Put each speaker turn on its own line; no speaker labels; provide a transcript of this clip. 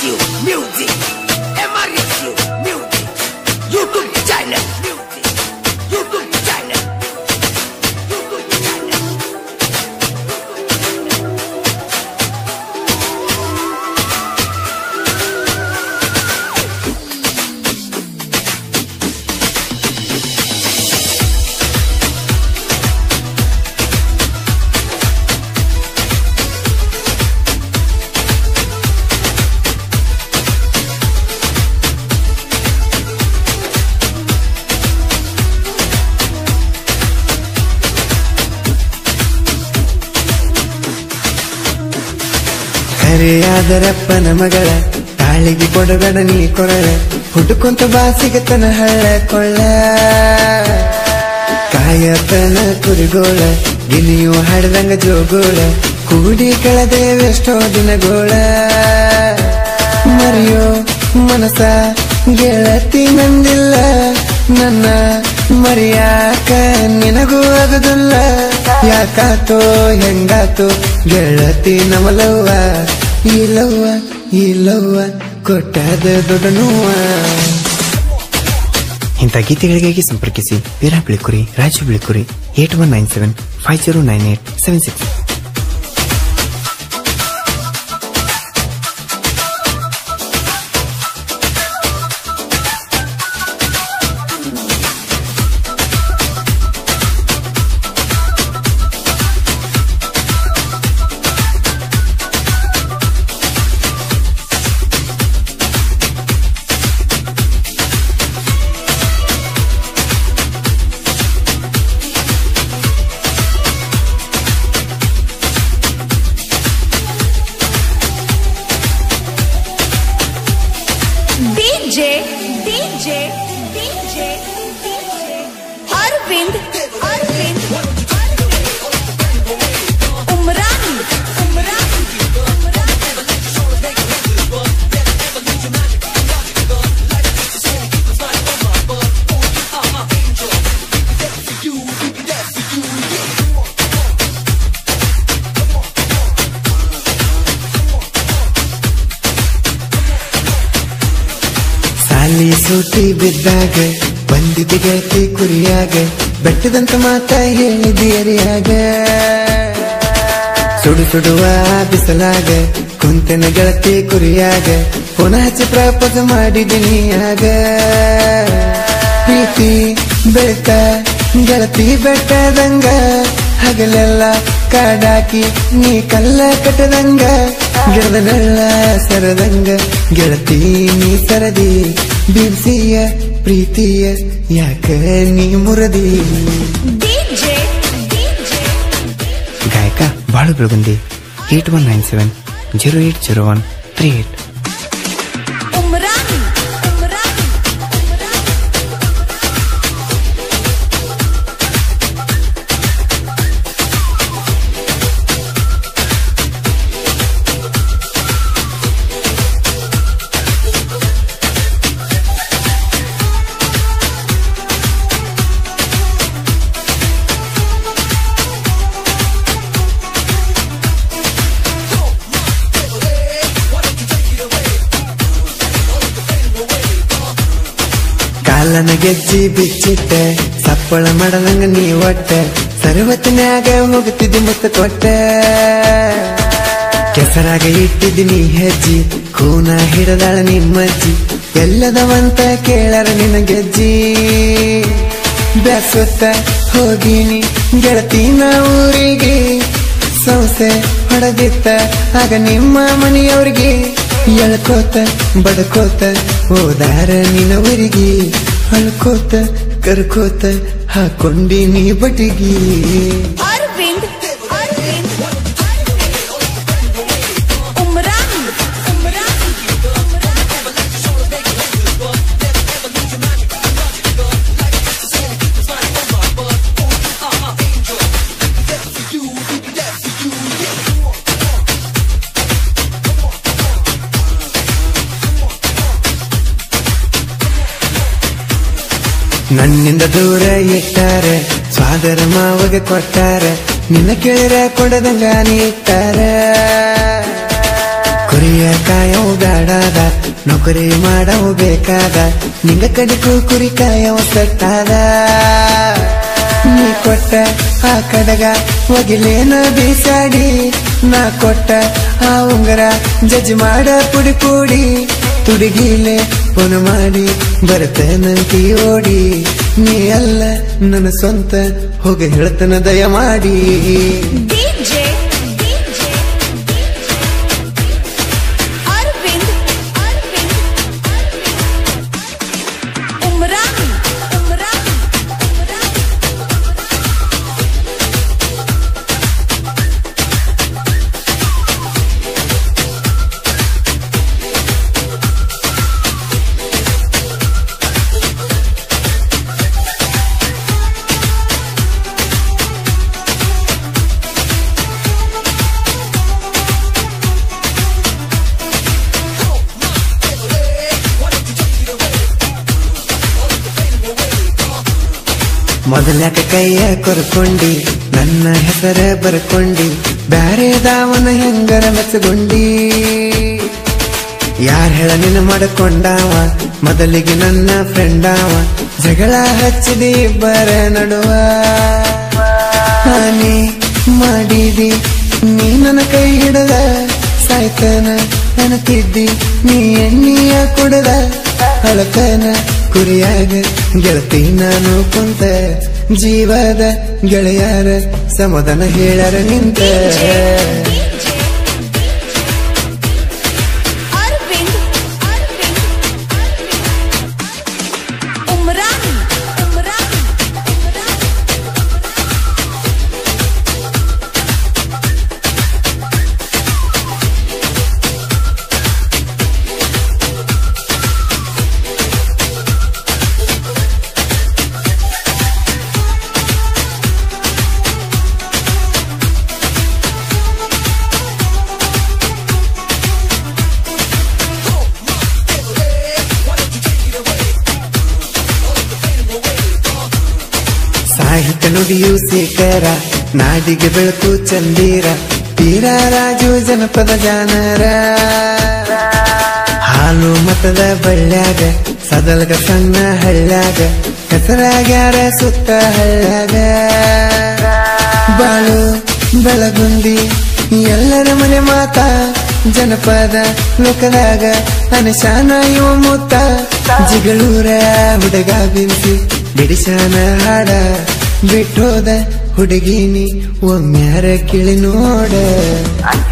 Mauricio Music. É Mauricio Music. YouTube channel. Music. YouTube channel. YouTube channel.
ಕರೆಯಾದರಪ್ಪನ ಮಗಳ ತಾಳಿಗೆ ಕೊಡಬೇಡ ನೀ ಕೊರಳ ಹುಡುಕೊಂತ ಬಾಸಿಗತನ ಹಳ್ಳ ಕೊಳ್ಳ ಕಾಯತನ ಕುರಿಗೋಳ ಗಿನಿಯು ಹಾಡ್ದಂಗ ಜೋಗೋಳ ಕೂಡಿ ಕಳೆದೇವೆಷ್ಟೋ ದಿನಗೋಳ ಮರಿಯೋ ಮನಸ ಗೆಳತಿ ನಂದಿಲ್ಲ ನನ್ನ ಮರಿಯಾಕ ನಿನಗೂ ಆಗುದಿಲ್ಲ ಯಾಕಾತೋ ಹೆಂಗಾತೋ ಗೆಳತಿ ನಮಲವ್ವ ಈ ಲವ್ವ ಈ ಲವ್ವ ಕೊಟ್ಟಾದ ದೊಡ್ಡ ನೋವ ಇಂಥ ಗೀತೆಗಳಿಗಾಗಿ ಸಂಪರ್ಕಿಸಿ Veera Bilikuri Raju Bilikuri eight one nine seven five zero nine eight seven six
DJ, DJ, DJ, DJ. Arvind, Arvind. Umran, Umran.
ಸಾಲಿ ಸೂಟಿ ಬಿದ್ದಾಗ ಬಂದಿದ್ದ ಗೆಳತಿ ಕುರಿಯಾಗ ಬೆಟ್ಟದಂತ ಮಾತ ಹೇಳಿದಿಯರಿಯಾಗ ಸುಡು ಸುಡುವ ಬಿಸಲಾಗ ಕುಂತನ ಗೆಳತಿ ಕುರಿಯಾಗ ಪುನಃ ಹಚ್ಚಿ ಪ್ರಪೋಸ್ ಮಾಡಿದಿನಿ ಆಗ ಪ್ರೀತಿ ಬೆಳಕ ಗೆಳತಿ ಬೆಟ್ಟದಂಗ ಹಗಲೆಲ್ಲ ಕಾಡಾಕಿ ನೀ ಕಲ್ಲ ಕಟ್ಟದಂಗ ಗಿಡದ ನೆಳ್ಳ ಸರದಂಗ ಗೆಳತಿ ನೀ ಸರದಿ ಬಿಂಸಿಯ ಪ್ರೀತಿಯ ಯಾಕ ನೀ ಮುರದಿ
DJ, DJ.
ಗಾಯಕ Balu Belagundi eight one nine seven zero eight zero one three eight
Umran, Umran.
ಕಾಲನ ಗೆಜ್ಜಿ ಬಿಚ್ಚಿಟ್ಟ ಸಪ್ಪಳ ಮಾಡದಂಗ ನೀ ಒಟ್ಟ ಸರ್ವತ್ತಿನ್ಯಾಗ ಹೋಗುತ್ತಿದ್ದಿ ಮುತ್ತ ಕೊಟ್ಟ ಕೆಸರಾಗ ಇಟ್ಟಿದ್ದಿ ನೀ ಹೆಜ್ಜಿ ಕೂನ ಹಿಡದಾಳ ನಿಮ್ಮಜ್ಜಿ ಎಲ್ಲದವಂತ ಕೇಳರ ನಿನ್ನ ಗೆಜ್ಜಿ ಬ್ಯಾಸುತ್ತ ಹೋಗಿನಿ ಗೆಳತಿನ ಊರಿಗೆ ಸೌಸೆ ಹೊಡೆದಿತ್ತ ಆಗ ನಿಮ್ಮ ಮನೆಯವ್ರಿಗೆ ಎಳ್ಕೋತ ಬಡ್ಕೋತ ಹೋದಾರ ನಿನ್ನ ಊರಿಗೆ ಅಳ್ಕೋತ ಕರ್ಕೋತ ಹಾಕೊಂಡಿ ನೀ ಬಟಿಗಿ
Arvind, Arvind. Umran, Umran.
ನನ್ನಿಂದ ದೂರ ಇಟ್ಟಾರ ಸ್ವಾದರ ಮಾವಗ ಕೊಟ್ಟಾರ ನಿನ್ನ ಕೇಳಿರ ಕೊಡದಂಗ ನೀ ಇಟ್ಟಾರ ಕುರಿ ಕುರಿಯ ಕಾಯವು ಬೇಡಾದ ನೌಕರಿ ಮಾಡವು ಬೇಕಾದ ನಿಂಗ ಕಡಿಕು ಕುರಿ ಕಾಯವ ಸಟ್ಟಾದ ನೀ ಕೊಟ್ಟ ಆ ಕಡಗ ಒಗಿಲೇನ ಬೀಸಾಡಿ ನಾ ಕೊಟ್ಟ ಆ ಉಂಗರ ಜಜ್ ಮಾಡ ಪುಡಿ ಪುಡಿ ತುಡಿಗಿಲೆ ಪುನ ಮಾಡಿ ಬರ್ತೇನಂತಿ ಓಡಿ ನೀ ಅಲ್ಲ ನನ್ನ ಸ್ವಂತ ಹೋಗಿ ಹೇಳ್ತನ ದಯ ಮಾಡಿ
DJ, DJ, Arvind, Arvind, Umran, Umran, Umran.
ಮೊದಲ್ಯಾಕ ಕೈಯ ಕೊರ್ಕೊಂಡಿ ನನ್ನ ಹೆಸರ ಬರ್ಕೊಂಡಿ ಬ್ಯಾರೆದಾವನ ಹೆಂಗರ ಮೆಚ್ಚಗೊಂಡಿ ಯಾರ್ ಹೇಳ ನಿನ್ನ ಮಾಡ್ಕೊಂಡಾವ ಮೊದಲಿಗೆ ನನ್ನ ಫ್ರೆಂಡಾವ ಜಗಳ ಹಚ್ಚಿದಿ ಇಬ್ಬರ ನಡುವ ಹಾನಿ ಮಾಡಿದಿ ನೀ ನನ್ನ ಕೈ ಹಿಡದ ಸಾಯ್ತನ ಅನತಿದ್ದಿ ನೀ ಎಣ್ಣಿಯ ಕುಡದ ಹಳಕನ ಕುರಿಯಾಗ ಗೆಳತಿ ನಾನು ಕುಂತ ಜೀವದ ಗೆಳೆಯರ ಸಮಾಧಾನ ಹೇಳರ ನಿಂತ
Arvind, Arvind, Umran, Umran, Umran.
ಸಾಹಿತ್ಯ ನುಡಿಯು ಸೇಕರ ನಾಡಿಗೆ ಬೆಳಕು ಚಂದೀರ ತೀರ ರಾಜು ಜನಪದ ಜಾನರ ಹಾಲು ಮತದ ಬಳ್ಳ್ಯಾಗ ಸದಲ್ಗ ಸಣ್ಣ ಹಳ್ಳ್ಯಾಗ ಹೆಸರಾಗ್ಯಾರ ಸುತ್ತ ಹಳ್ಳ್ಯಾಗ ಬಾಳು ಬೆಳಗುಂದಿ ಎಲ್ಲರ ಮನೆ ಮಾತ ಜನಪದ ಲೋಕದಾಗ ಅನಶಾನ ಇವ ಮುತ್ತ ಜಿಗಳೂರ ಹುಡುಗ ಬಿಂಸಿ ಬಿಡಿಸಾನ ಹಾಡ ಬಿಟ್ಟೋದ ಹುಡುಗಿನಿ ಒಮ್ಮ್ಯಾರ ಕಿಳಿ ನೋಡ